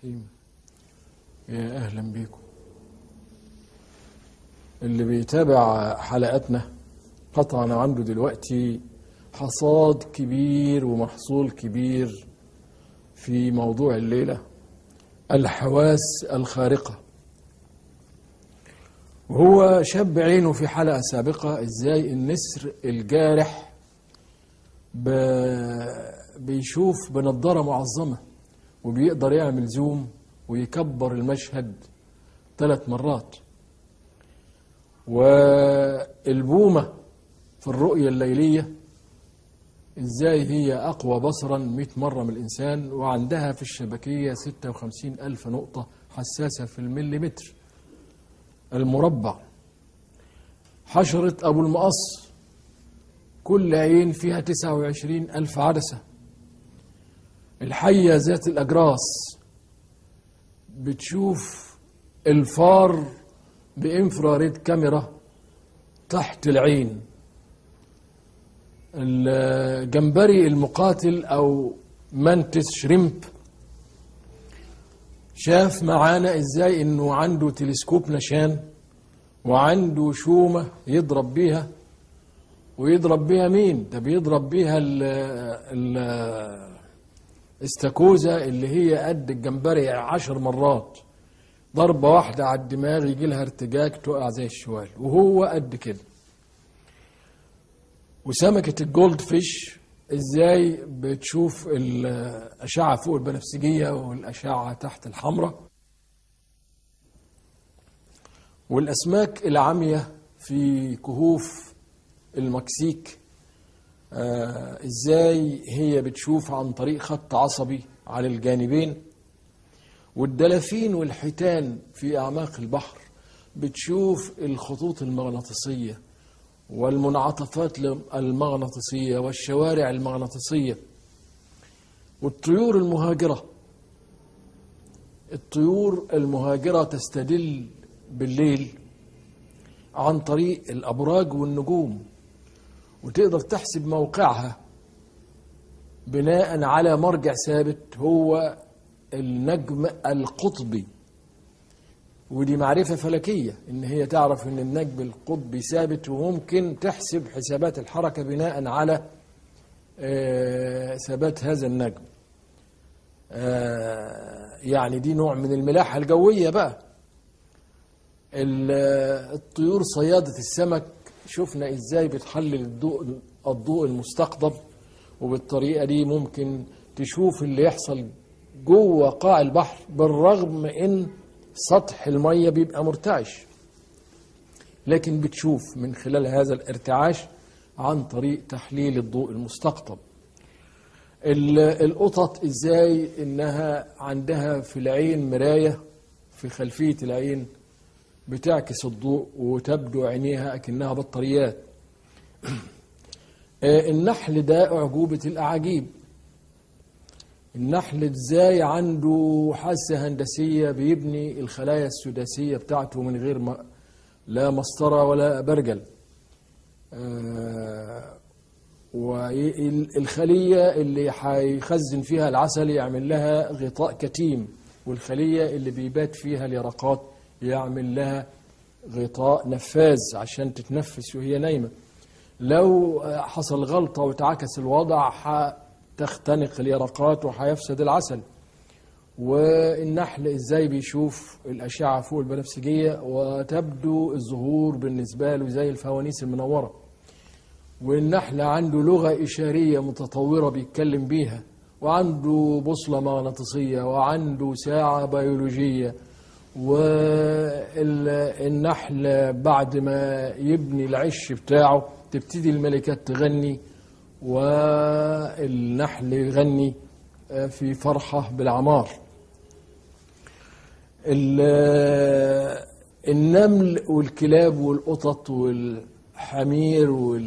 الرحيم يا أهلا بيكم اللي بيتابع حلقاتنا قطعا عنده دلوقتي حصاد كبير ومحصول كبير في موضوع الليلة الحواس الخارقة وهو شاب عينه في حلقة سابقة ازاي النسر الجارح ب- بيشوف بنضارة معظمة وبيقدر يعمل زوم ويكبر المشهد ثلاث مرات والبومة في الرؤية الليلية ازاي هي أقوى بصرا 100 مرة من الإنسان وعندها في الشبكية 56 ألف نقطة حساسة في المليمتر المربع حشرة أبو المقص كل عين فيها 29 ألف عدسة الحية ذات الأجراس بتشوف الفار بإنفراريد كاميرا تحت العين الجمبري المقاتل أو مانتس شريمب شاف معانا ازاي انه عنده تلسكوب نشان وعنده شومة يضرب بيها ويضرب بيها مين ده بيضرب بيها ال ال استاكوزا اللي هي قد الجمبري عشر مرات ضربة واحدة على الدماغ يجي لها ارتجاج تقع زي الشوال وهو قد كده وسمكة الجولد فيش ازاي بتشوف الأشعة فوق البنفسجية والأشعة تحت الحمراء والأسماك العامية في كهوف المكسيك آه ازاي هي بتشوف عن طريق خط عصبي على الجانبين والدلافين والحيتان في أعماق البحر بتشوف الخطوط المغناطيسية والمنعطفات المغناطيسية والشوارع المغناطيسية والطيور المهاجرة الطيور المهاجرة تستدل بالليل عن طريق الأبراج والنجوم وتقدر تحسب موقعها بناء على مرجع ثابت هو النجم القطبي ودي معرفة فلكية إن هي تعرف إن النجم القطبي ثابت وممكن تحسب حسابات الحركة بناء على آه، ثبات هذا النجم آه، يعني دي نوع من الملاحة الجوية بقى ال- الطيور صيادة السمك شفنا إزاي بتحلل الضوء الضوء المستقطب وبالطريقة دي ممكن تشوف اللي يحصل جوه قاع البحر بالرغم إن سطح المية بيبقى مرتعش لكن بتشوف من خلال هذا الارتعاش عن طريق تحليل الضوء المستقطب ال- القطط ازاي انها عندها في العين مراية في خلفية العين بتعكس الضوء وتبدو عينيها اكنها بطاريات آه، النحل ده اعجوبة الاعاجيب النحل ازاي عنده حاسة هندسية بيبني الخلايا السداسية بتاعته من غير ما لا مسطرة ولا برجل آه، والخلية اللي هيخزن فيها العسل يعمل لها غطاء كتيم والخلية اللي بيبات فيها اليرقات يعمل لها غطاء نفاذ عشان تتنفس وهي نايمة لو حصل غلطة وتعكس الوضع هتختنق اليرقات وهيفسد العسل والنحل ازاي بيشوف الأشعة فوق البنفسجية وتبدو الزهور بالنسبة له زي الفوانيس المنورة والنحل عنده لغة إشارية متطورة بيتكلم بيها وعنده بوصلة مغناطيسية وعنده ساعة بيولوجية والنحل بعد ما يبني العش بتاعه تبتدي الملكات تغني والنحل يغني في فرحة بالعمار ال- النمل والكلاب والقطط والحمير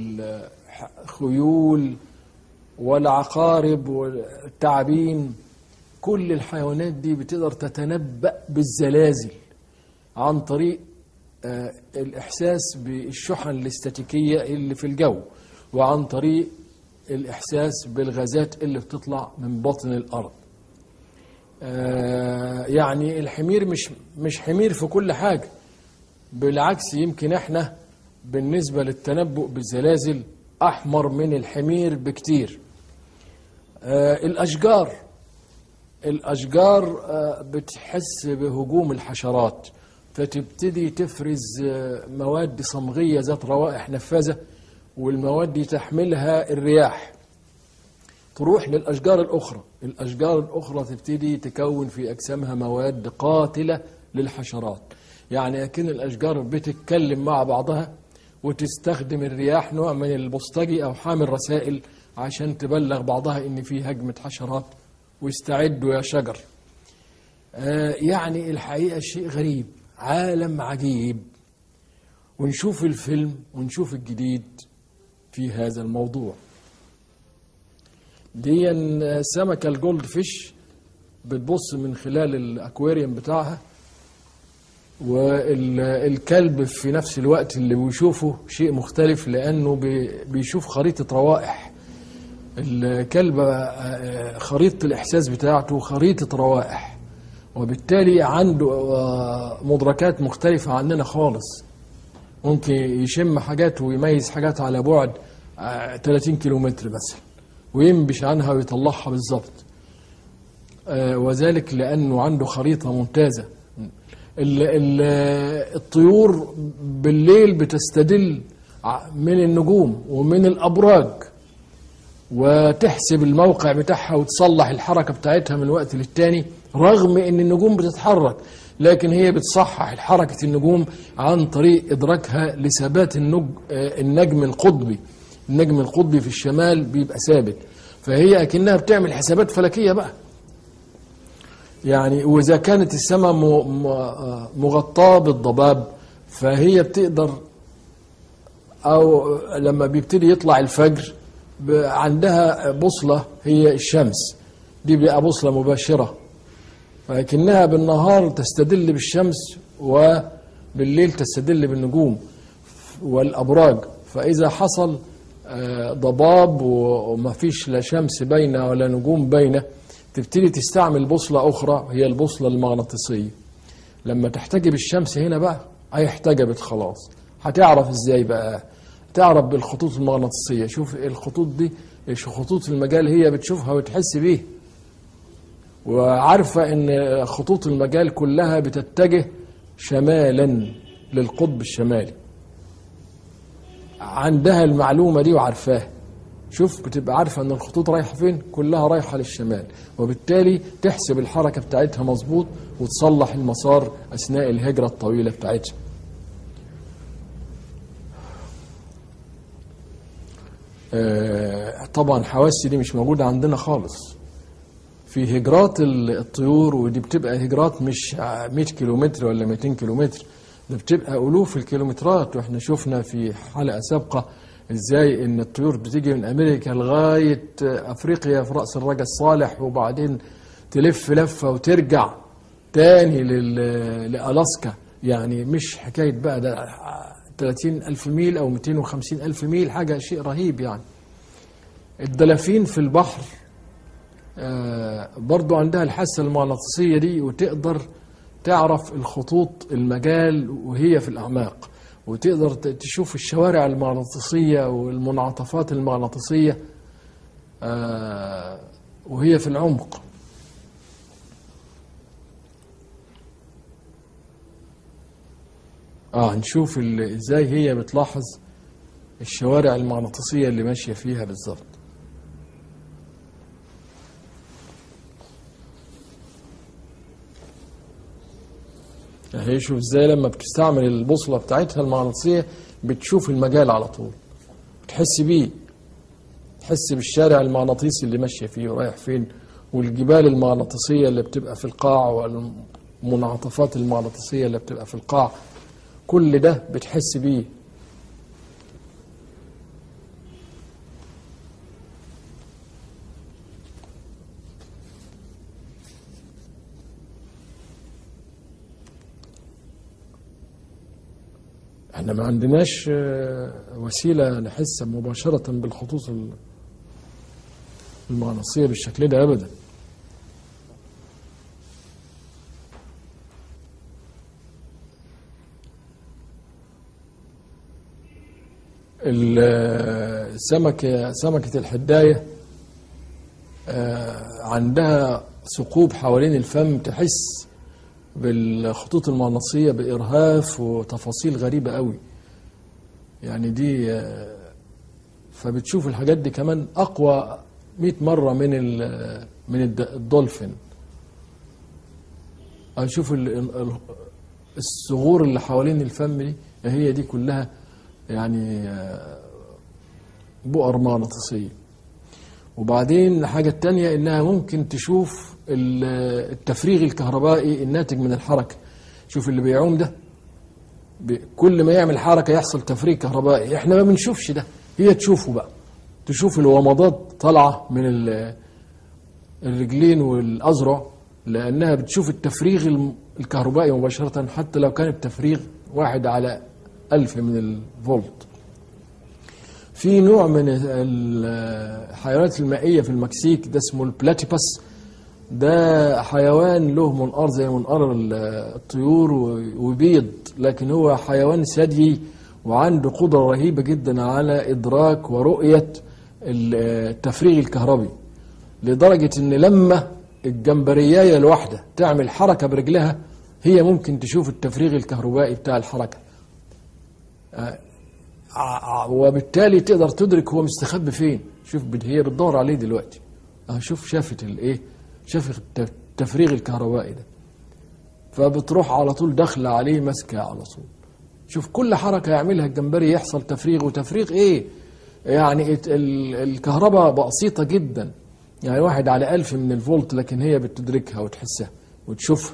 والخيول والعقارب والتعابين كل الحيوانات دي بتقدر تتنبأ بالزلازل عن طريق آه، الإحساس بالشحن الاستاتيكية اللي في الجو وعن طريق الإحساس بالغازات اللي بتطلع من بطن الأرض آه، يعني الحمير مش مش حمير في كل حاجة بالعكس يمكن احنا بالنسبة للتنبؤ بالزلازل أحمر من الحمير بكتير آه، الأشجار الأشجار آه، بتحس بهجوم الحشرات فتبتدي تفرز آه، مواد صمغية ذات روائح نفاذة والمواد دي تحملها الرياح تروح للأشجار الأخرى الأشجار الأخرى تبتدي تكون في أجسامها مواد قاتلة للحشرات يعني أكن الأشجار بتتكلم مع بعضها وتستخدم الرياح نوع من البوسطجي أو حامل رسائل عشان تبلغ بعضها إن في هجمة حشرات واستعدوا يا شجر آه يعني الحقيقة شيء غريب عالم عجيب ونشوف الفيلم ونشوف الجديد في هذا الموضوع دي سمكة الجولد فيش بتبص من خلال الاكواريوم بتاعها والكلب في نفس الوقت اللي بيشوفه شيء مختلف لانه بي- بيشوف خريطة روائح الكلب آه، خريطة الاحساس بتاعته خريطة روائح وبالتالي عنده آه، مدركات مختلفة عننا خالص ممكن يشم حاجات ويميز حاجات على بعد آه، 30 كيلومتر مثلا وينبش عنها ويطلعها بالظبط آه، وذلك لأنه عنده خريطة ممتازة ال- ال- الطيور بالليل بتستدل ع- من النجوم ومن الأبراج وتحسب الموقع بتاعها وتصلح الحركة بتاعتها من وقت للتاني رغم ان النجوم بتتحرك لكن هي بتصحح حركة النجوم عن طريق إدراكها لثبات النج... آه، النجم القطبي النجم القطبي في الشمال بيبقى ثابت فهي أكنها بتعمل حسابات فلكية بقى يعني وإذا كانت السماء م- م- آه، مغطاة بالضباب فهي بتقدر أو لما بيبتدي يطلع الفجر ب- عندها بوصلة هي الشمس دي بقى بوصلة مباشرة لكنها بالنهار تستدل بالشمس وبالليل تستدل بالنجوم والأبراج فإذا حصل آه، ضباب و- وما فيش لا شمس باينة ولا نجوم باينة تبتدي تستعمل بوصلة أخرى هي البوصلة المغناطيسية لما تحتجب الشمس هنا بقى هي احتجبت خلاص هتعرف ازاي بقى تعرف بالخطوط المغناطيسية شوف الخطوط دي ايش خطوط المجال هي بتشوفها وتحس بيه وعارفة ان خطوط المجال كلها بتتجه شمالا للقطب الشمالي عندها المعلومة دي وعارفاها شوف بتبقى عارفة ان الخطوط رايحة فين كلها رايحة للشمال وبالتالي تحسب الحركة بتاعتها مظبوط وتصلح المسار اثناء الهجرة الطويلة بتاعتها آه، طبعا حواسي دي مش موجودة عندنا خالص في هجرات ال- الطيور ودي بتبقى هجرات مش ع- 100 كيلومتر ولا 200 كيلومتر ده بتبقى ألوف الكيلومترات واحنا شفنا في حلقة سابقة ازاي ان الطيور بتيجي من امريكا لغاية افريقيا في رأس الرجا الصالح وبعدين تلف لفة وترجع تاني لل- لألاسكا يعني مش حكاية بقى ده 30 ألف ميل أو 250 ألف ميل حاجة شيء رهيب يعني الدلافين في البحر آه، برضو عندها الحاسة المغناطيسية دي وتقدر تعرف الخطوط المجال وهي في الأعماق وتقدر ت- تشوف الشوارع المغناطيسية والمنعطفات المغناطيسية آه، وهي في العمق اه نشوف ال- ازاي هي بتلاحظ الشوارع المغناطيسية اللي ماشية فيها بالظبط هي شوف ازاي لما بتستعمل البوصلة بتاعتها المغناطيسية بتشوف المجال على طول بتحس بيه تحس بالشارع المغناطيسي اللي ماشية فيه ورايح فين والجبال المغناطيسية اللي بتبقى في القاع والمنعطفات المغناطيسية اللي بتبقى في القاع كل ده بتحس بيه احنا ما عندناش آه، وسيلة نحس مباشرة بالخطوط ال- المغناطيسية بالشكل ده أبدا السمكة سمكة الحداية آه، عندها ثقوب حوالين الفم تحس بالخطوط المغناطيسية بإرهاف وتفاصيل غريبة قوي يعني دي آه، فبتشوف الحاجات دي كمان أقوى 100 مرة من ال- من الد- الدولفين هنشوف ال- ال- الصغور اللي حوالين الفم دي هي دي كلها يعني آه، بؤر مغناطيسية وبعدين الحاجة التانية إنها ممكن تشوف ال- التفريغ الكهربائي الناتج من الحركة شوف اللي بيعوم ده ب- كل ما يعمل حركة يحصل تفريغ كهربائي احنا ما بنشوفش ده هي تشوفه بقى تشوف الومضات طالعة من ال- الرجلين والأذرع لأنها بتشوف التفريغ الم- الكهربائي مباشرة حتى لو كان التفريغ واحد على ألف من الفولت في نوع من الحيوانات المائية في المكسيك ده اسمه البلاتيباس ده حيوان له منقار زي منقار ال- الطيور و- وبيض لكن هو حيوان ثديي وعنده قدرة رهيبة جدا على إدراك ورؤية التفريغ الكهربي لدرجة إن لما الجمبرياية الواحدة تعمل حركة برجلها هي ممكن تشوف التفريغ الكهربائي بتاع الحركة ع- ع- وبالتالي تقدر تدرك هو مستخبي فين شوف بت- هي بتدور عليه دلوقتي اه شوف شافت الايه شافت الت- التفريغ الكهربائي ده فبتروح على طول داخله عليه ماسكه على طول شوف كل حركه يعملها الجمبري يحصل تفريغ وتفريغ ايه يعني الت- ال- الكهرباء بسيطه جدا يعني واحد على ألف من الفولت لكن هي بتدركها وتحسها وتشوفها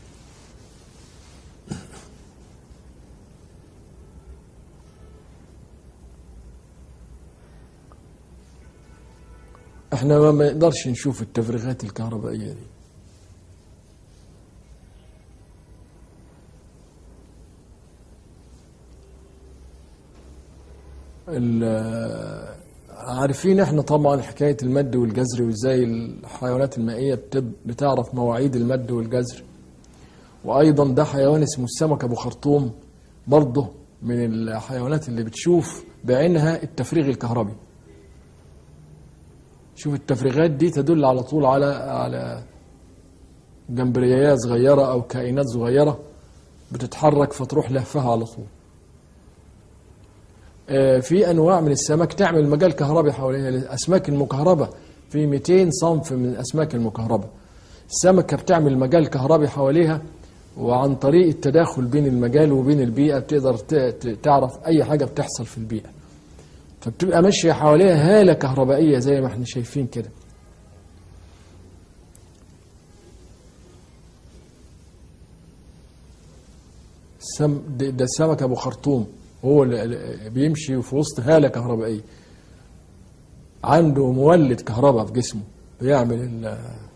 احنا ما ما نقدرش نشوف التفريغات الكهربائية دي ال- عارفين احنا طبعا حكاية المد والجزر وازاي الحيوانات المائية بتب- بتعرف مواعيد المد والجزر وايضا ده حيوان اسمه السمك ابو خرطوم برضه من الحيوانات اللي بتشوف بعينها التفريغ الكهربي شوف التفريغات دي تدل على طول على على جمبريات صغيرة أو كائنات صغيرة بتتحرك فتروح لهفها على طول آه، في أنواع من السمك تعمل مجال كهربي حواليها الأسماك المكهربة في 200 صنف من الأسماك المكهربة السمكة بتعمل مجال كهربي حواليها وعن طريق التداخل بين المجال وبين البيئة بتقدر ت- ت- تعرف أي حاجة بتحصل في البيئة فبتبقى ماشية حواليها هالة كهربائية زي ما احنا شايفين كده السم ده ده السمك ابو خرطوم هو اللي اللي بيمشي في وسط هالة كهربائية عنده مولد كهرباء في جسمه بيعمل ال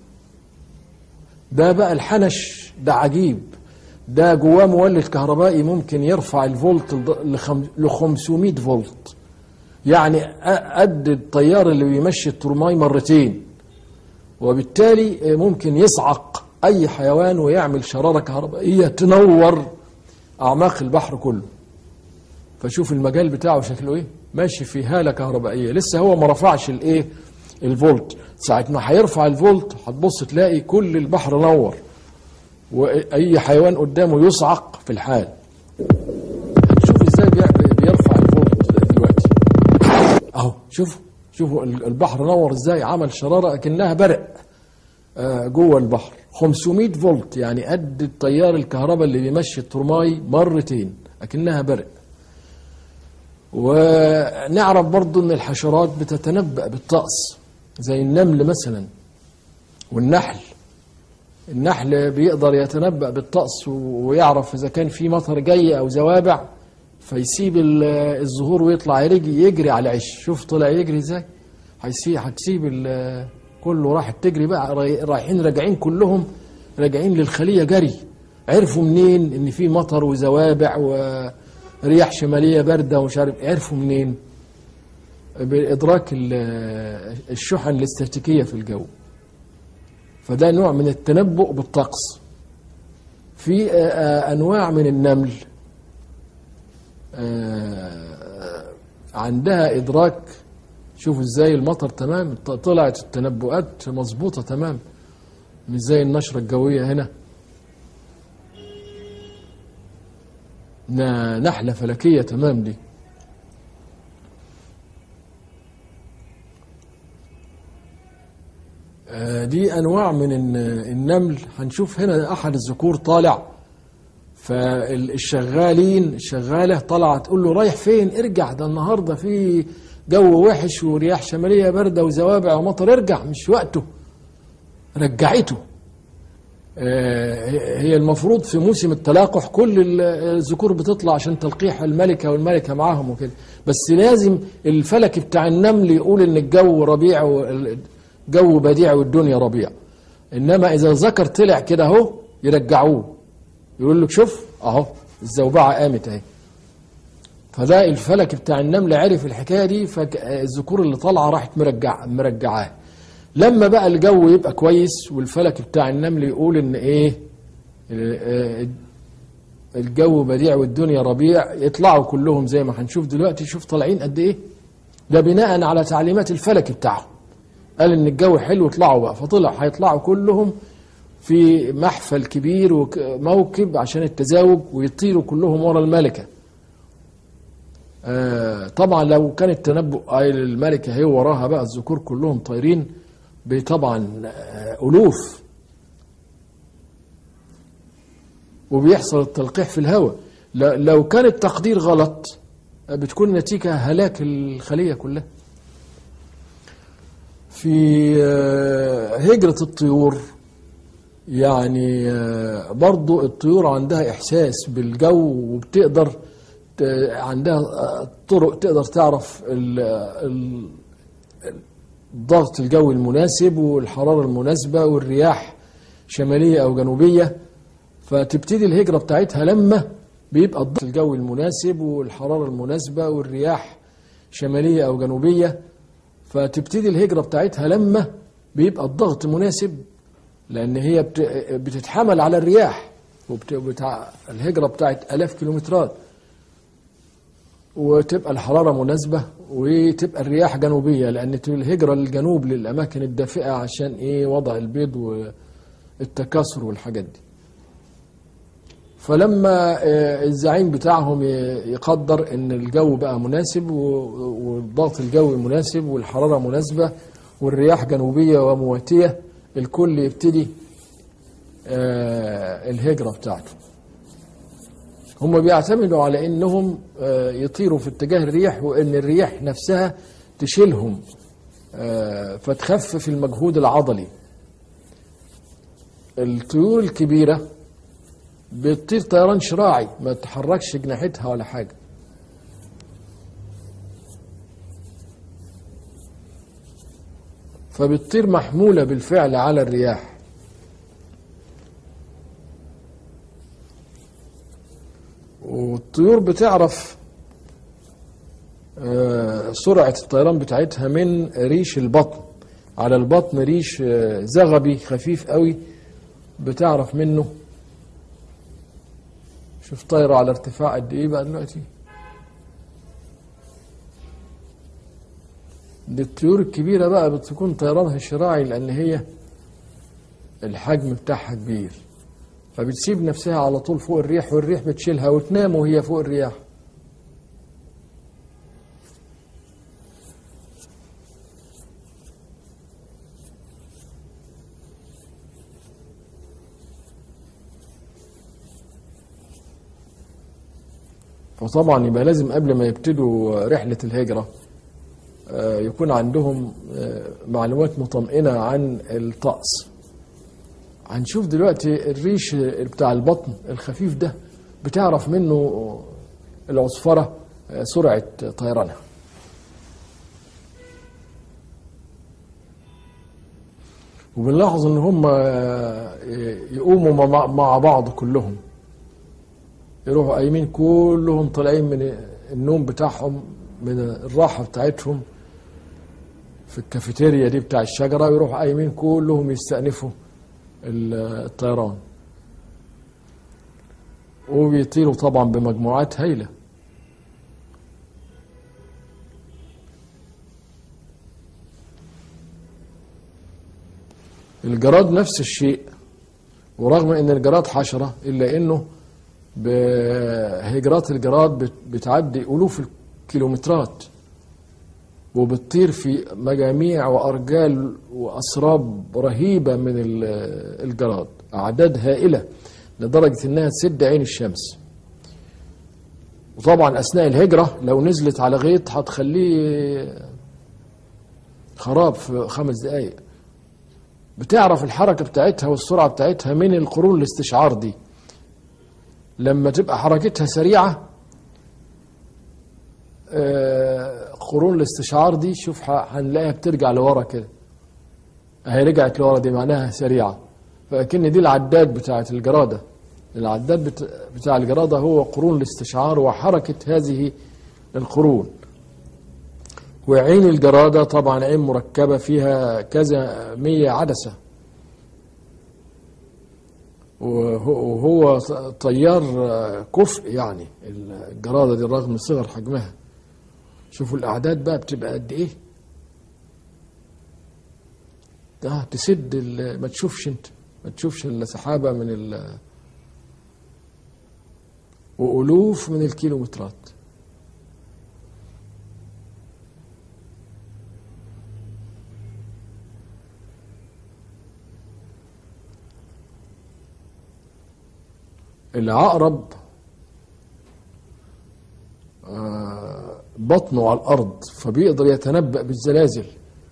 ده بقى الحنش ده عجيب ده جواه مولد كهربائي ممكن يرفع الفولت ل 500 فولت يعني أ- قد الطيار اللي بيمشي الترماي مرتين وبالتالي ممكن يصعق اي حيوان ويعمل شراره كهربائيه تنور اعماق البحر كله فشوف المجال بتاعه شكله ايه ماشي في هاله كهربائيه لسه هو ما رفعش الايه الفولت ساعه ما هيرفع الفولت هتبص تلاقي كل البحر نور واي حيوان قدامه يصعق في الحال شوف ازاي بي- بيرفع الفولت دلوقتي اهو شوفوا شوفوا ال- البحر نور ازاي عمل شراره اكنها برق آه، جوه البحر 500 فولت يعني قد التيار الكهرباء اللي بيمشي الترماي مرتين اكنها برق ونعرف برضو ان الحشرات بتتنبأ بالطقس زي النمل مثلا والنحل النحل بيقدر يتنبأ بالطقس و- ويعرف اذا كان في مطر جاي او زوابع فيسيب ال- الزهور ويطلع يجري يجري على العش شوف طلع يجري ازاي هيسيب هتسيب ال- كله راح تجري بقى راي- رايحين راجعين كلهم راجعين للخليه جري عرفوا منين ان في مطر وزوابع ورياح شماليه بارده ومش عارف عرفوا منين بادراك ال- الشحن الاستاتيكيه في الجو فده نوع من التنبؤ بالطقس في آه، آه، انواع من النمل آه، عندها إدراك شوفوا ازاي المطر تمام ط- طلعت التنبؤات مظبوطة تمام مش زي النشرة الجوية هنا ن- نحلة فلكية تمام دي آه، دي انواع من الن- النمل هنشوف هنا احد الذكور طالع فالشغالين الشغاله طالعه تقول له رايح فين ارجع ده النهارده في جو وحش ورياح شماليه بارده وزوابع ومطر ارجع مش وقته رجعته آه، هي المفروض في موسم التلاقح كل ال- الذكور بتطلع عشان تلقيح الملكة والملكة معاهم وكده بس لازم الفلك بتاع النمل يقول ان الجو ربيع والجو بديع والدنيا ربيع انما اذا ذكر طلع كده اهو يرجعوه يقول لك شوف اهو الزوبعة قامت اهي فده الفلك بتاع النمل عرف الحكايه دي فالذكور اللي طالعه راحت مرجع مرجعاه لما بقى الجو يبقى كويس والفلك بتاع النمل يقول ان ايه آه، الجو بديع والدنيا ربيع يطلعوا كلهم زي ما هنشوف دلوقتي شوف طالعين قد ايه ده بناء على تعليمات الفلك بتاعهم قال ان الجو حلو اطلعوا بقى فطلع هيطلعوا كلهم في محفل كبير وموكب عشان التزاوج ويطيروا كلهم ورا الملكه آه، طبعا لو كان التنبؤ قايل الملكه هي وراها بقى الذكور كلهم طايرين بطبعا آه، الوف وبيحصل التلقيح في الهواء ل- لو كان التقدير غلط آه، بتكون نتيجه هلاك الخليه كلها في آه، هجره الطيور يعني آه، برضو الطيور عندها إحساس بالجو وبتقدر ت- عندها آه، طرق تقدر تعرف ال- ال- الضغط الجوي المناسب والحرارة المناسبة والرياح شمالية أو جنوبية فتبتدي الهجرة بتاعتها لما بيبقى الضغط الجوي المناسب والحرارة المناسبة والرياح شمالية أو جنوبية فتبتدي الهجرة بتاعتها لما بيبقى الضغط مناسب لأن هي بت- بتتحمل على الرياح وبت... بتاع الهجرة بتاعت آلاف كيلومترات وتبقى الحرارة مناسبة وتبقى الرياح جنوبية لأن الهجرة للجنوب للأماكن الدافئة عشان إيه وضع البيض والتكاثر والحاجات دي فلما آه، الزعيم بتاعهم ي- يقدر ان الجو بقى مناسب و- والضغط الجوي مناسب والحرارة مناسبة والرياح جنوبية ومواتية الكل يبتدي آه، الهجرة بتاعته هم بيعتمدوا على انهم آه، يطيروا في اتجاه الريح وان الريح نفسها تشيلهم آه، فتخفف المجهود العضلي الطيور الكبيره بتطير طيران شراعي ما تحركش جناحتها ولا حاجة فبتطير محمولة بالفعل على الرياح والطيور بتعرف آه، سرعة الطيران بتاعتها من ريش البطن على البطن ريش آه، زغبي خفيف قوي بتعرف منه شوف طايرة على ارتفاع قد ايه بقى دلوقتي دي الطيور الكبيرة بقى بتكون طيرانها شراعي لأن هي الحجم بتاعها كبير فبتسيب نفسها على طول فوق الريح والريح بتشيلها وتنام وهي فوق الرياح فطبعا يبقى لازم قبل ما يبتدوا رحلة الهجرة آه، يكون عندهم آه، معلومات مطمئنة عن الطقس هنشوف دلوقتي الريش بتاع البطن الخفيف ده بتعرف منه العصفرة آه، سرعة طيرانها وبنلاحظ ان هم آه، يقوموا مع- مع بعض كلهم يروحوا قايمين كلهم طالعين من النوم بتاعهم من الراحة بتاعتهم في الكافيتيريا دي بتاع الشجرة يروحوا قايمين كلهم يستأنفوا ال- الطيران وبيطيروا طبعا بمجموعات هايلة الجراد نفس الشيء ورغم ان الجراد حشرة الا انه بهجرات الجراد بت- بتعدي الوف الكيلومترات وبتطير في مجاميع وارجال واسراب رهيبه من ال- الجراد اعداد هائله لدرجه انها تسد عين الشمس وطبعا اثناء الهجره لو نزلت على غيط هتخليه خراب في خمس دقائق بتعرف الحركه بتاعتها والسرعه بتاعتها من القرون الاستشعار دي لما تبقى حركتها سريعه آه، قرون الاستشعار دي شوف ح- هنلاقيها بترجع لورا كده اهي رجعت لورا دي معناها سريعه فاكن دي العداد بتاعت الجراده العداد بت- بتاع الجراده هو قرون الاستشعار وحركه هذه القرون وعين الجراده طبعا عين مركبه فيها كذا مية عدسه وهو وهو طيار كفء يعني الجراده دي رغم من صغر حجمها شوفوا الاعداد بقى بتبقى قد ايه ده تسد ال- ما تشوفش انت ما تشوفش الا سحابه من ال والوف من الكيلومترات العقرب آه، بطنه على الأرض فبيقدر يتنبأ بالزلازل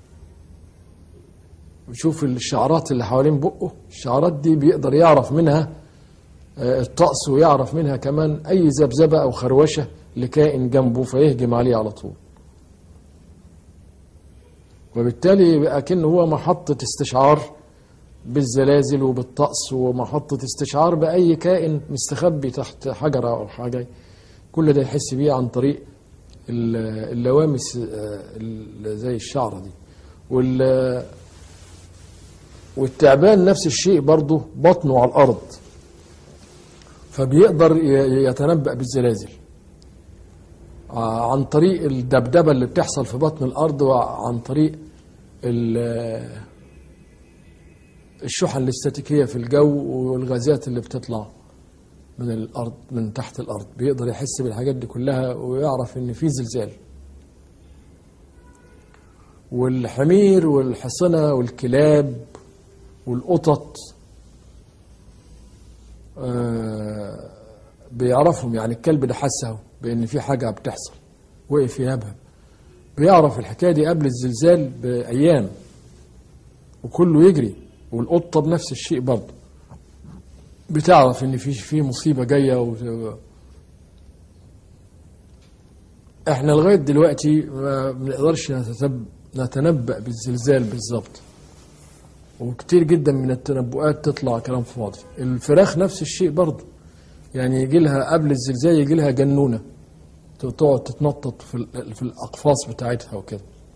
ويشوف الشعرات اللي حوالين بقه الشعرات دي بيقدر يعرف منها آه، الطقس ويعرف منها كمان أي ذبذبة أو خروشة لكائن جنبه فيهجم عليه على طول وبالتالي بقى كأنه هو محطة استشعار بالزلازل وبالطقس ومحطة استشعار بأي كائن مستخبي تحت حجرة أو حاجة كل ده يحس بيه عن طريق ال- اللوامس آه، ال- زي الشعرة دي وال والتعبان نفس الشيء برضه بطنه على الأرض فبيقدر ي- يتنبأ بالزلازل آه، عن طريق الدبدبة اللي بتحصل في بطن الأرض وعن طريق ال- الشحن الاستاتيكية في الجو والغازات اللي بتطلع من الأرض من تحت الأرض بيقدر يحس بالحاجات دي كلها ويعرف إن في زلزال والحمير والحصنة والكلاب والقطط آه، بيعرفهم يعني الكلب ده حسه بأن في حاجة بتحصل وقف ينبه بيعرف الحكاية دي قبل الزلزال بأيام وكله يجري والقطة بنفس الشيء برضه بتعرف ان في في مصيبة جاية و... احنا لغاية دلوقتي ما بنقدرش نتتب... نتنبأ بالزلزال بالظبط وكتير جدا من التنبؤات تطلع كلام فاضي الفراخ نفس الشيء برضه يعني يجي لها قبل الزلزال يجي لها جنونة تقعد تتنطط في, ال- في الأقفاص بتاعتها وكده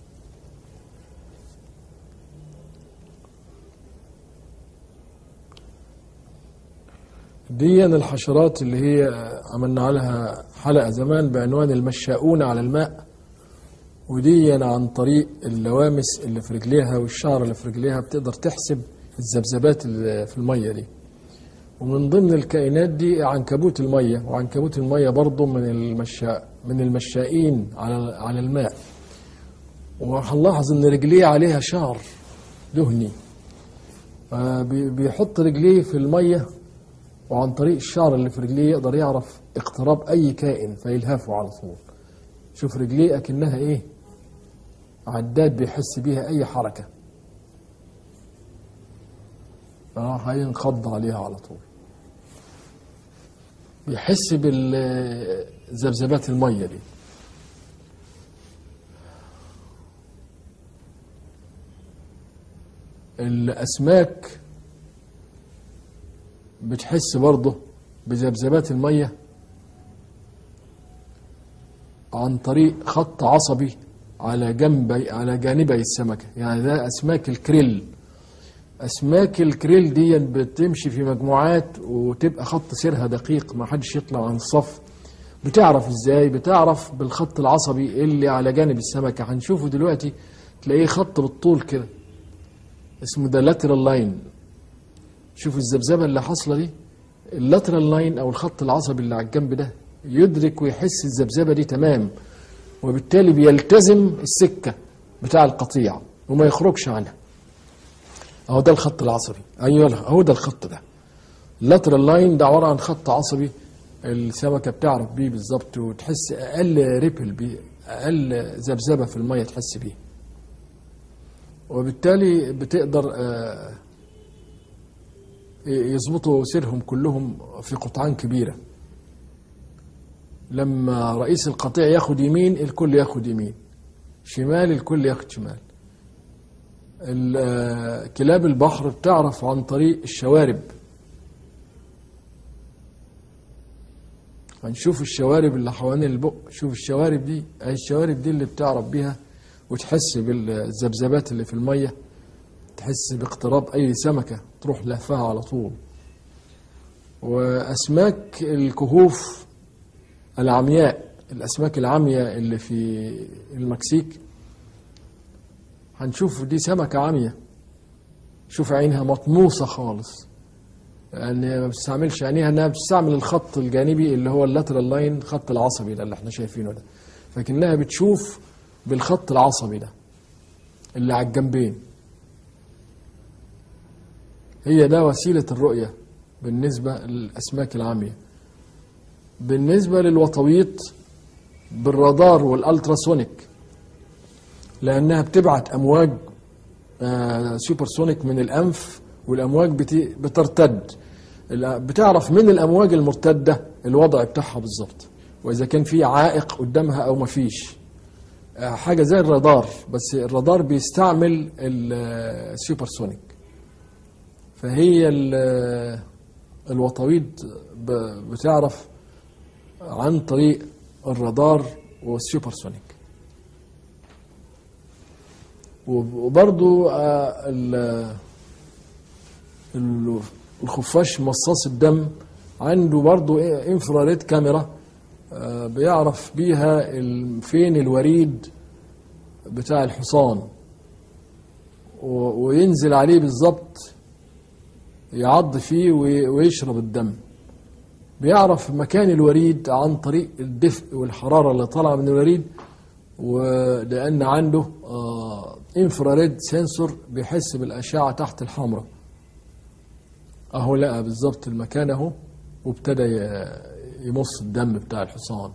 دي الحشرات اللي هي عملنا عليها حلقة زمان بعنوان المشاؤون على الماء ودي عن طريق اللوامس اللي في رجليها والشعر اللي في رجليها بتقدر تحسب الذبذبات اللي في المية دي ومن ضمن الكائنات دي عنكبوت المية وعنكبوت المية برضه من المشاء من المشائين على على الماء وهنلاحظ ان رجليه عليها شعر دهني فبي- بيحط رجليه في المية وعن طريق الشعر اللي في رجليه يقدر يعرف اقتراب اي كائن فيلهفه على طول شوف رجليه اكنها ايه عداد بيحس بيها اي حركه اه هينقض عليها على طول بيحس بالذبذبات الميه دي الاسماك بتحس برضه بذبذبات الميه عن طريق خط عصبي على جنبي على جانبي السمكه يعني ده اسماك الكريل اسماك الكريل دي بتمشي في مجموعات وتبقى خط سيرها دقيق ما حدش يطلع عن الصف بتعرف ازاي بتعرف بالخط العصبي اللي على جانب السمكه هنشوفه دلوقتي تلاقيه خط بالطول كده اسمه ده لاترال لاين شوف الذبذبه اللي حاصله دي اللاترال لاين او الخط العصبي اللي على الجنب ده يدرك ويحس الذبذبه دي تمام وبالتالي بيلتزم السكه بتاع القطيع وما يخرجش عنها اهو ده الخط العصبي ايوه هو ده الخط ده اللاترال لاين ده عباره عن خط عصبي السمكه بتعرف بيه بالظبط وتحس اقل ريبل بيه اقل ذبذبه في الميه تحس بيه وبالتالي بتقدر آه، يظبطوا سيرهم كلهم في قطعان كبيره لما رئيس القطيع ياخد يمين الكل ياخد يمين شمال الكل ياخد شمال ال- آه، كلاب البحر بتعرف عن طريق الشوارب هنشوف الشوارب اللي حوالين البق شوف الشوارب دي اهي الشوارب دي اللي بتعرف بيها وتحس بالذبذبات اللي في الميه تحس باقتراب اي سمكه تروح لهفها على طول واسماك الكهوف العمياء الاسماك العمياء اللي في المكسيك هنشوف دي سمكه عمياء شوف عينها مطموسه خالص يعني ما بتستعملش عينيها انها بتستعمل الخط الجانبي اللي هو اللاترال لاين خط العصبي ده اللي احنا شايفينه ده لكنها بتشوف بالخط العصبي ده اللي على الجنبين هي ده وسيلة الرؤية بالنسبة للأسماك العامية بالنسبة للوطويط بالرادار والألتراسونيك لأنها بتبعت أمواج آه، سوبرسونيك من الأنف والأمواج بت- بترتد ال- بتعرف من الأمواج المرتدة الوضع بتاعها بالظبط وإذا كان في عائق قدامها أو ما فيش آه، حاجة زي الرادار بس الرادار بيستعمل السوبرسونيك فهي ال- الوطويط ب- بتعرف عن طريق الرادار والسوبرسونيك وب- وبرضو آه، ال- ال- الخفاش مصاص الدم عنده برضو إيه انفراريد كاميرا آه، بيعرف بيها ال- فين الوريد بتاع الحصان و- وينزل عليه بالظبط يعض فيه وي- ويشرب الدم بيعرف مكان الوريد عن طريق الدفء والحرارة اللي طالعة من الوريد ولأن عنده آه انفراريد سنسور بيحس بالأشعة تحت الحمراء أهو لقى بالظبط المكان أهو وابتدى ي- يمص الدم بتاع الحصان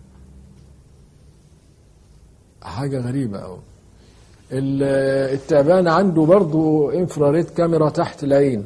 حاجة غريبة أوي ال- التعبان عنده برضو انفراريد كاميرا تحت العين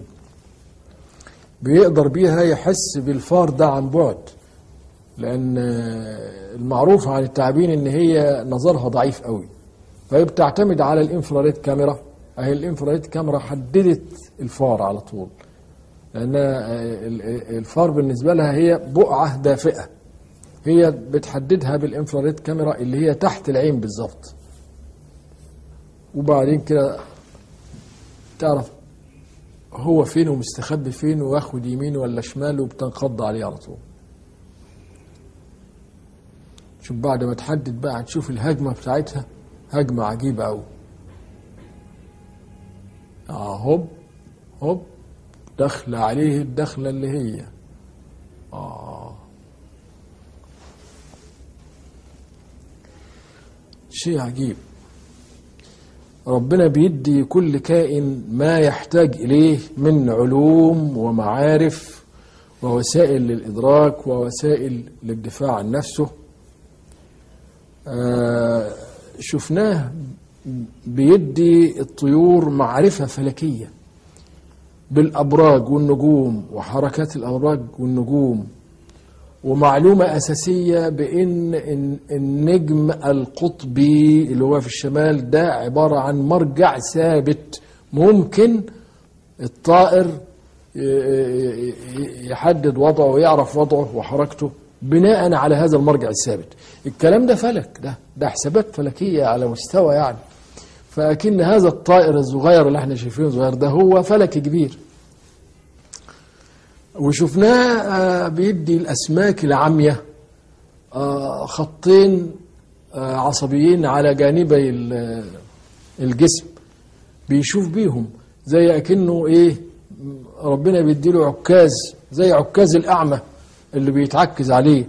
بيقدر بيها يحس بالفار ده عن بعد لان المعروف عن التعابين ان هي نظرها ضعيف قوي فهي بتعتمد على الانفراريد كاميرا اهي الانفراريد كاميرا حددت الفار على طول لان الفار بالنسبه لها هي بقعه دافئه هي بتحددها بالانفراريد كاميرا اللي هي تحت العين بالظبط وبعدين كده تعرف هو فين ومستخبي فين واخد يمين ولا شمال وبتنقض عليه على طول شوف بعد ما تحدد بقى هتشوف الهجمة بتاعتها هجمة عجيبة أوي اه هوب هوب دخل عليه الدخلة اللي هي اه شيء عجيب ربنا بيدي كل كائن ما يحتاج إليه من علوم ومعارف ووسائل للإدراك ووسائل للدفاع عن نفسه آه شفناه بيدي الطيور معرفة فلكية بالأبراج والنجوم وحركات الأبراج والنجوم ومعلومة أساسية بأن إن- النجم القطبي اللي هو في الشمال ده عبارة عن مرجع ثابت ممكن الطائر ي- ي- ي- يحدد وضعه ويعرف وضعه وحركته بناء على هذا المرجع الثابت الكلام ده فلك ده ده حسابات فلكية على مستوى يعني فأكن هذا الطائر الصغير اللي احنا شايفينه صغير ده هو فلك كبير وشفناه آه، بيدي الأسماك العامية آه، خطين آه، عصبيين على جانبي ال- الجسم بيشوف بيهم زي اكنه ايه ربنا بيديله عكاز زي عكاز الاعمى اللي بيتعكز عليه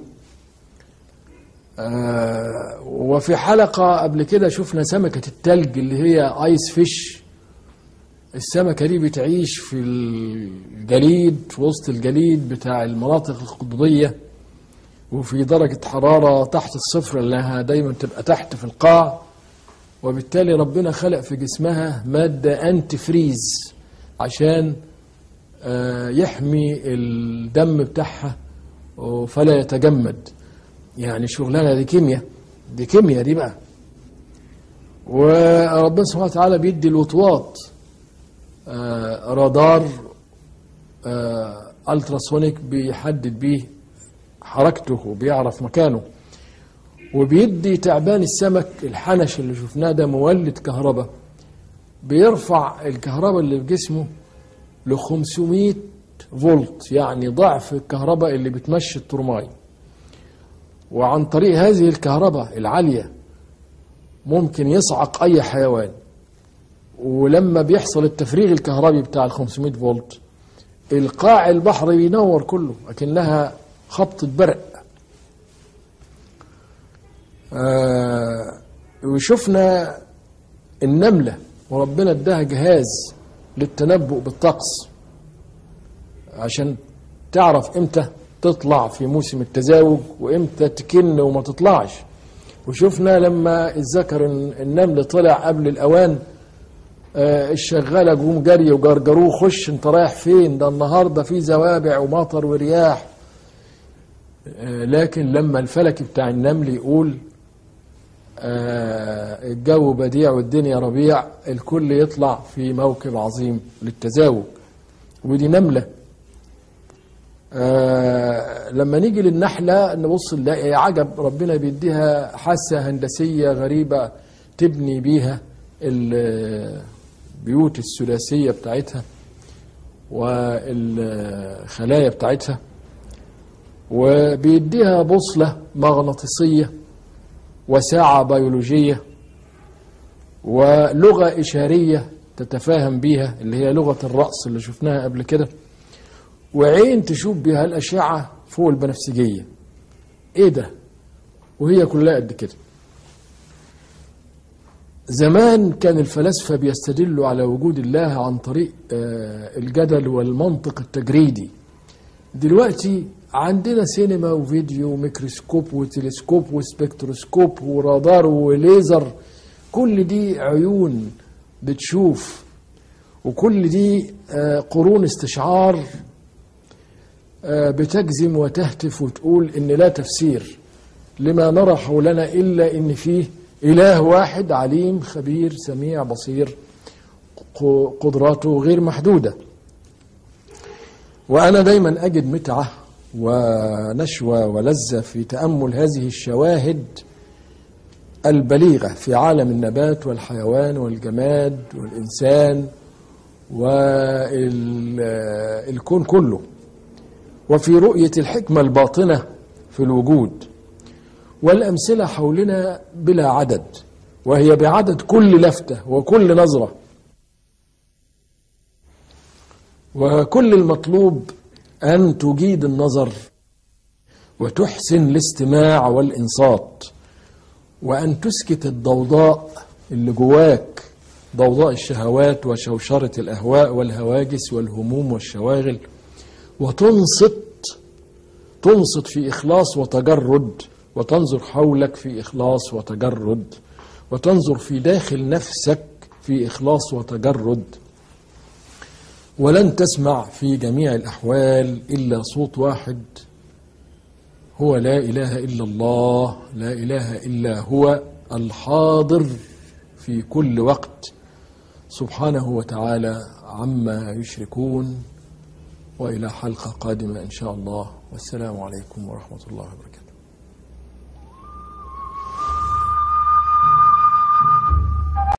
آه وفي حلقة قبل كده شفنا سمكة التلج اللي هي ايس فيش السمكة دي بتعيش في الجليد في وسط الجليد بتاع المناطق القطبية وفي درجة حرارة تحت الصفر لأنها دايما تبقى تحت في القاع وبالتالي ربنا خلق في جسمها مادة أنتي فريز عشان آه، يحمي الدم بتاعها فلا يتجمد يعني شغلانة دي كيمياء دي كيمياء دي بقى وربنا سبحانه وتعالى بيدي الوطواط آه، رادار آه، التراسونيك بيحدد بيه حركته وبيعرف مكانه وبيدي تعبان السمك الحنش اللي شفناه ده مولد كهرباء بيرفع الكهرباء اللي في جسمه ل 500 فولت يعني ضعف الكهرباء اللي بتمشي الترماي وعن طريق هذه الكهرباء العالية ممكن يصعق أي حيوان ولما بيحصل التفريغ الكهربي بتاع ال 500 فولت القاع البحر بينور كله لكنها خبطة برق آه وشفنا النملة وربنا اداها جهاز للتنبؤ بالطقس عشان تعرف امتى تطلع في موسم التزاوج وامتى تكن وما تطلعش وشفنا لما الذكر النمل طلع قبل الاوان آه الشغاله جم جري وجرجروه خش انت رايح فين ده النهارده في زوابع ومطر ورياح آه لكن لما الفلك بتاع النمل يقول آه الجو بديع والدنيا ربيع الكل يطلع في موكب عظيم للتزاوج ودي نملة آه لما نيجي للنحلة نبص نلاقي عجب ربنا بيديها حاسة هندسية غريبة تبني بيها البيوت الثلاثية بتاعتها والخلايا بتاعتها وبيديها بوصلة مغناطيسية وساعة بيولوجية ولغة إشارية تتفاهم بيها اللي هي لغة الرأس اللي شفناها قبل كده وعين تشوف بها الأشعة فوق البنفسجية إيه ده وهي كلها قد كده زمان كان الفلاسفة بيستدلوا على وجود الله عن طريق الجدل والمنطق التجريدي دلوقتي عندنا سينما وفيديو وميكروسكوب وتلسكوب وسبكتروسكوب ورادار وليزر كل دي عيون بتشوف وكل دي قرون استشعار بتجزم وتهتف وتقول ان لا تفسير لما نرى حولنا الا ان فيه اله واحد عليم خبير سميع بصير قدراته غير محدوده وانا دايما اجد متعه ونشوة ولذة في تأمل هذه الشواهد البليغة في عالم النبات والحيوان والجماد والإنسان والكون كله وفي رؤية الحكمة الباطنة في الوجود والأمثلة حولنا بلا عدد وهي بعدد كل لفتة وكل نظرة وكل المطلوب أن تجيد النظر وتحسن الاستماع والإنصات وأن تسكت الضوضاء اللي جواك ضوضاء الشهوات وشوشرة الأهواء والهواجس والهموم والشواغل وتنصت تنصت في إخلاص وتجرد وتنظر حولك في إخلاص وتجرد وتنظر في داخل نفسك في إخلاص وتجرد ولن تسمع في جميع الأحوال إلا صوت واحد هو لا إله إلا الله لا إله إلا هو الحاضر في كل وقت سبحانه وتعالى عما يشركون وإلى حلقة قادمة إن شاء الله والسلام عليكم ورحمة الله وبركاته